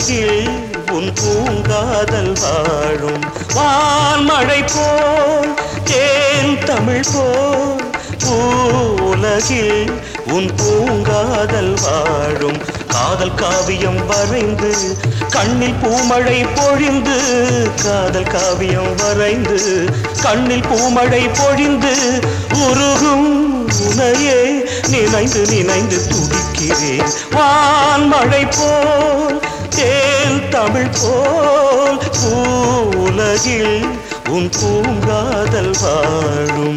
உலகில் உன் பூங்காதல் வாழும் வான்மழை போல் தேன் தமிழ் போல் பூலகில் உன் பூங்காதல் வாழும் காதல் காவியம் வரைந்து கண்ணில் பூமழை பொழிந்து காதல் காவியம் வரைந்து கண்ணில் பூமழை பொழிந்து உருகும் உனையே நினைந்து நினைந்து துடிக்கிறேன் வான்மழை போல் தேன் தமிழ் போல் பூலகில் உன் பூங்காதல் வாழும்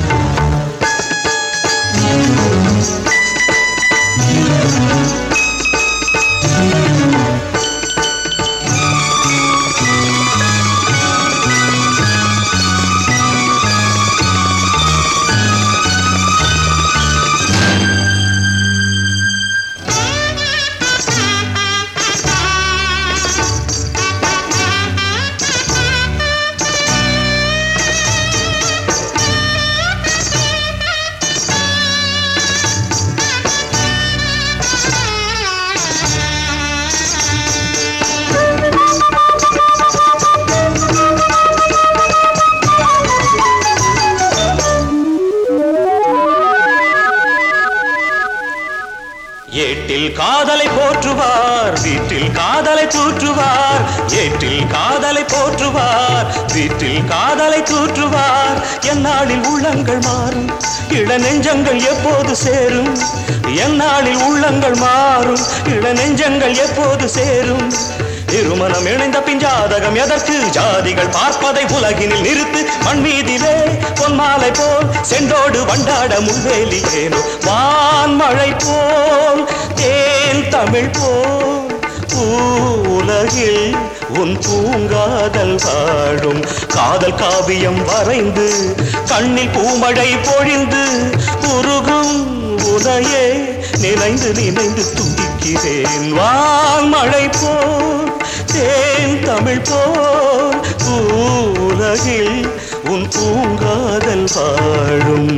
ஏட்டில் காதலை போற்றுவார் வீட்டில் காதலை தூற்றுவார் ஏட்டில் காதலை போற்றுவார் வீட்டில் காதலை தூற்றுவார் எந்நாளில் உள்ளங்கள் மாறும் இள நெஞ்சங்கள் எப்போது சேரும் எந்நாளில் உள்ளங்கள் மாறும் இள நெஞ்சங்கள் எப்போது சேரும் இருமனம் இணைந்த பின் ஜாதகம் எதற்கு ஜாதிகள் பார்ப்பதை உலகினில் நிறுத்து மண் மீதிலே பொன்மாலை போல் செண்டோடு வண்டாட முன்வேலி ஏனோ வான்மழை போல் தேன் தமிழ் போல் பூலகில் உன் பூங்காதல் வாழும் காதல் காவியம் வரைந்து கண்ணில் பூமழை பொழிந்து உருகும் உனையே நினைந்து நினைந்து துடிக்கிறேன் வான்மழை போல் தேன் தமிழ் போல் பூலகில் உன் பூங்காதல் வாழும்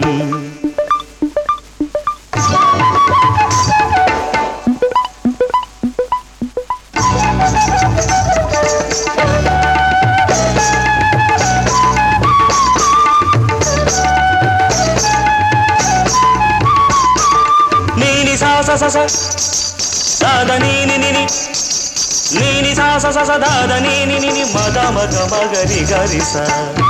நீனி சா ச ச ச தாத நீனி நினி நீனி சா ச ச ச தாத நீனி நினி மத மக மகரி கரி ச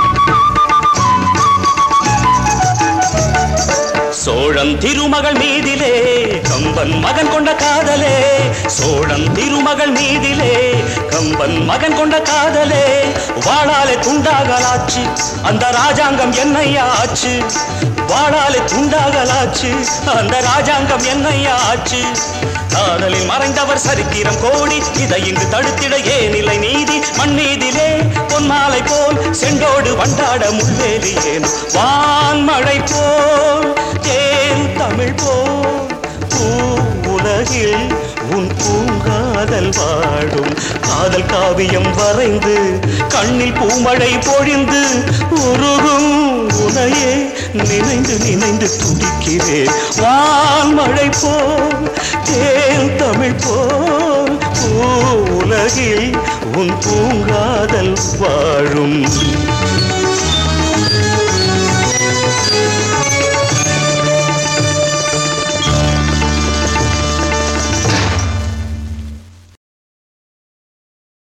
சோழன் திருமகள் மீதிலே கம்பன் மகன் கொண்ட காதலே சோழன் திருமகள் மீதிலே கம்பன் மகன் கொண்ட காதலே வாழாலே துண்டாகலாச்சு அந்த ராஜாங்கம் என்னையா ஆச்சு வாழாலே துண்டாகலாச்சு அந்த ராஜாங்கம் என்னையா ஆச்சு காதலில் மறைந்தவர் சரித்திரம் கோடி இதை இங்கு தடுத்திட ஏனிலை நீதி மண்ணீதிலே பொன்மாலை போல் செண்டோடு வண்டாட முள்வேலி ஏன் வான்மழை போல் தேன் தமிழ் போல் பூ உலகில் உன் பூங்காதல் வாடும் காதல் காவியம் வரைந்து கண்ணில் பூமழை பொழிந்து உருகும் உனையே நினைந்து நினைந்து துடிக்கிறேன் வான்மழை போல் தேன் தமிழ் போல் பூ உலகில் உன் பூங்காதல் வாழும்